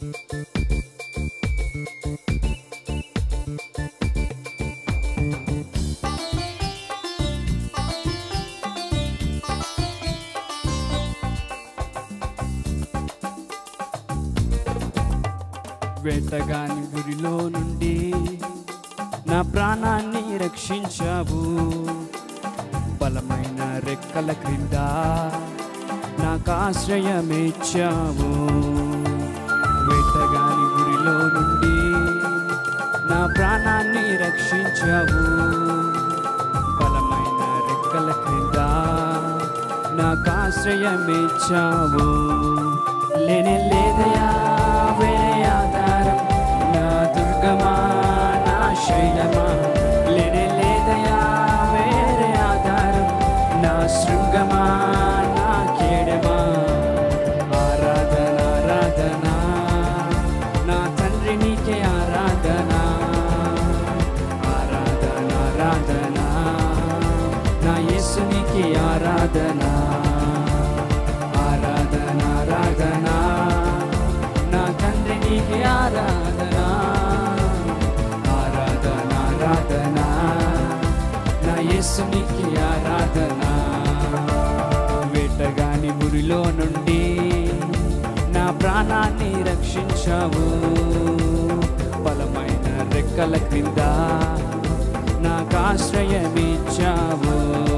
వేటగాని గురిలో నుండి నా ప్రాణాన్ని రక్షించావు బలమైన రెక్కల క్రింద నాకు ఆశ్రయమిచ్చావు వేటగాని గురిలో నుండి నా ప్రాణాన్ని రక్షించావు బలమైన రెక్కల క్రింద నాకు ఆశ్రయమిచ్చావు లేనే లేదయా వేరే ఆధారం నా దుర్గమా నా శైలమా లేనే లేదయా వేరే ఆధారం నా శృంగమా నా కేడమా ఆరాధన ఆరాధన నా తండ్రి నీకే ఆరాధన ఆరాధన ఆరాధన నా యేసు నీకే ఆరాధన ఆరాధన ఆరాధన నా తండ్రి నీకే ఆరాధన ఆరాధన ఆరాధన నా యేసు నీకే ఆరాధన వేటగాని గురిలో నుండి నా ప్రాణాన్ని రక్షించావు బలమైన రెక్కల క్రింద నాకు ఆశ్రయమిచ్చావు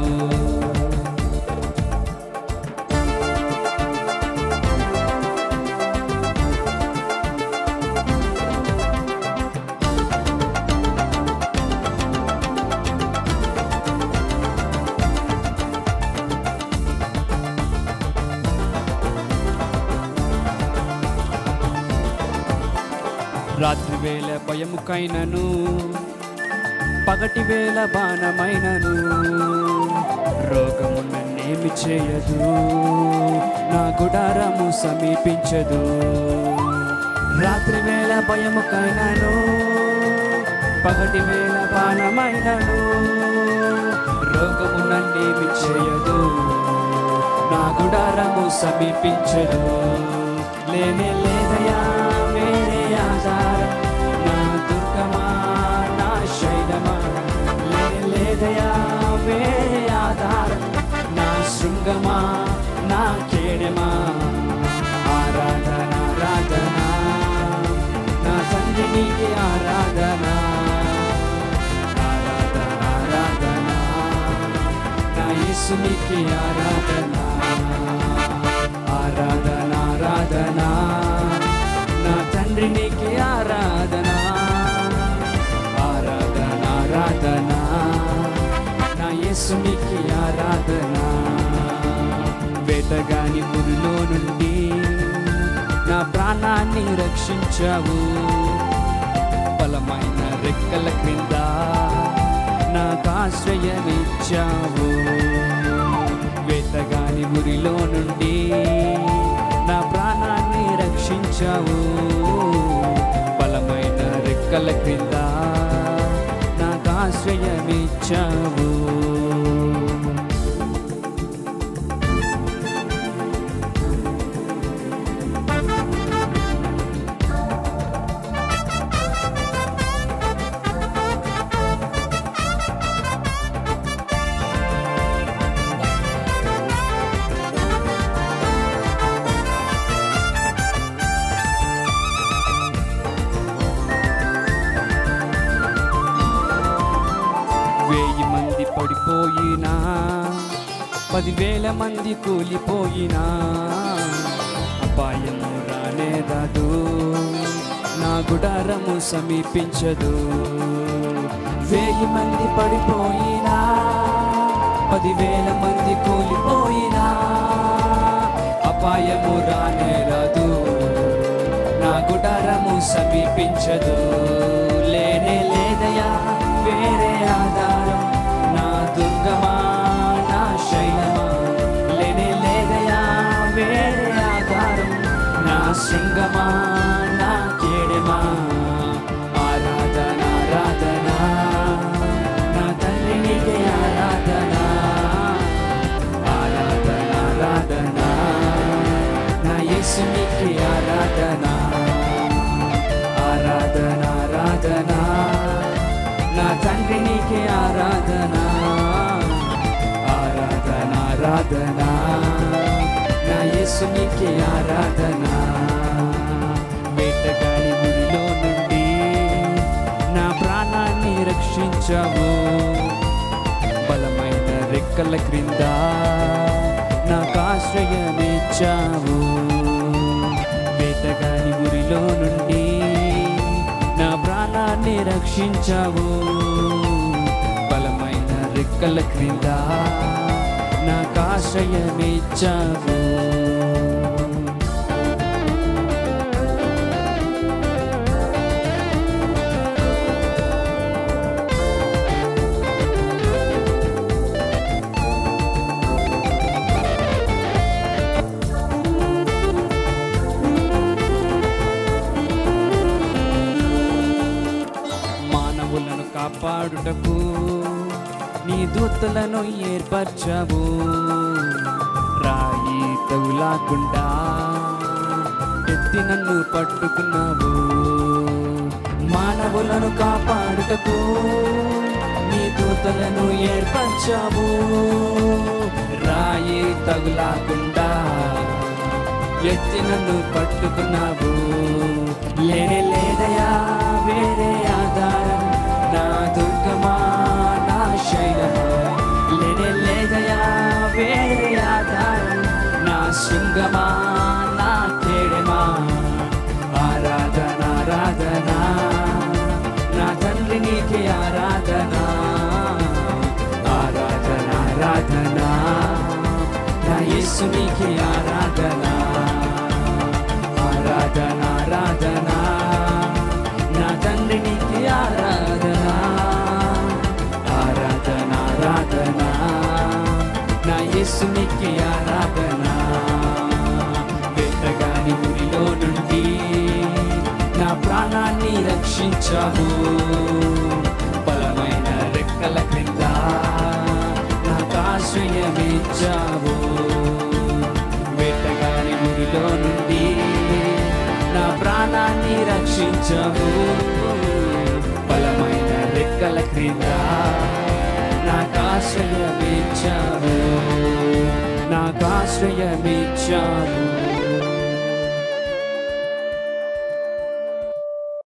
రాత్రి వేళ భయముకైనను పగటి వేళ బాణమైనను రోగము నన్నేమి చేయదు నా గుడారము సమీపించదు రాత్రి వేళ భయముకైనను పగటి వేళ బాణమైనను రోగము నన్నేమి చేయదు నా గుడారము సమీపించదు లేనే లేదయా వేరే ఆధారం నా దుర్గమా నా శైలమా లేనే లేదయా వేరే ఆధారం నా శృంగమా నా కేడమా ఆరాధన ఆరాధన నా తండ్రి నీకే ఆరాధన ఆరాధన ఆరాధన నా యేసు నీకే ఆరాధన ఆరాధన ఆరాధన నా తండ్రి నీకే ఆరాధన ఆరాధన ఆరాధన నా యేసు నీకే ఆరాధన వేటగాని పురిలో నుండి నా ప్రాణాన్ని రక్షించావు బలమైన రెక్కల క్రింద నాకు ఆశ్రయమిచ్చావు వేటగాని ఉరిలో నుండి నా ప్రాణాన్ని రక్షించావు బలమైన రెక్కల క్రింద నాకు ఆశ్రయమిచ్చావు వేయి మంది పడిపోయినా పదివేల మంది కూలిపోయినా అపాయము రానే రాదు నా గుడారము సమీపించదు వేయి మంది పడిపోయినా పదివేల మంది కూలిపోయినా అపాయము రానే రాదు నా గుడారము సమీపించదు లేనే లేదయా వేరే ఆధారం నా దుర్గమా నా శైలమా లేనే లేదయా వేరే ఆధారం నా శృంగమా నా కేడమా ఆరాధన ఆరాధన నా తల్లి నీకే ఆరాధన ఆరాధన ఆరాధన నా యేసు నీకే ఆరాధన ఆరాధన నా తండ్రి నీకే ఆరాధన ఆరాధన ఆరాధన నా యేసు నీకే ఆరాధన వేటగాడి గురిలో నుండి నా ప్రాణాన్ని రక్షించావు బలమైన రెక్కల క్రింద నాకు ఆశ్రయమిచ్చావు వేటగాని గురిలో నుండి నా ప్రాణాన్ని రక్షించావు బలమైన రెక్కల క్రింద నాకు ఆశ్రయమిచ్చావు మానవులను కాపాడుటకు నీ దూతలను ఏర్పరచావు రాయి తగులాకుండా ఎత్తి నన్ను పట్టుకున్నావు మానవులను కాపాడుటకు నీ దూతలను ఏర్పరచావు రాయి తగులాకుండా ఎత్తి నన్ను పట్టుకున్నావు లేనే లేదయా వేరే ఆధారం నా దుర్గమా నా శైలమా లేనే లేదయా వేరే ఆధారం నా శృంగమా నా కేడమా ఆరాధన ఆరాధన నా తండ్రి నీకే ఆరాధన ఆరాధన ఆరాధన నా యేసు నీకే ఆరాధన ఆరాధన ఆరాధన నా తండ్రి నీకే ఆరాధన ఆరాధన ఆరాధన నా యేసు నీకే ఆరాధన వేటగాని ఊరిలో నుండి నా ప్రాణాన్ని రక్షించావు బలమైన రెక్కల క్రింద నాకు ఆశ్రయమిచ్చావు వేటగాని ఊరిలో నుండి నా ప్రాణాన్ని రక్షించావు బలమైన రెక్కల క్రింద నాకు ఆశ్రయమిచ్చావు నాకు ఆశ్రయమిచ్చావు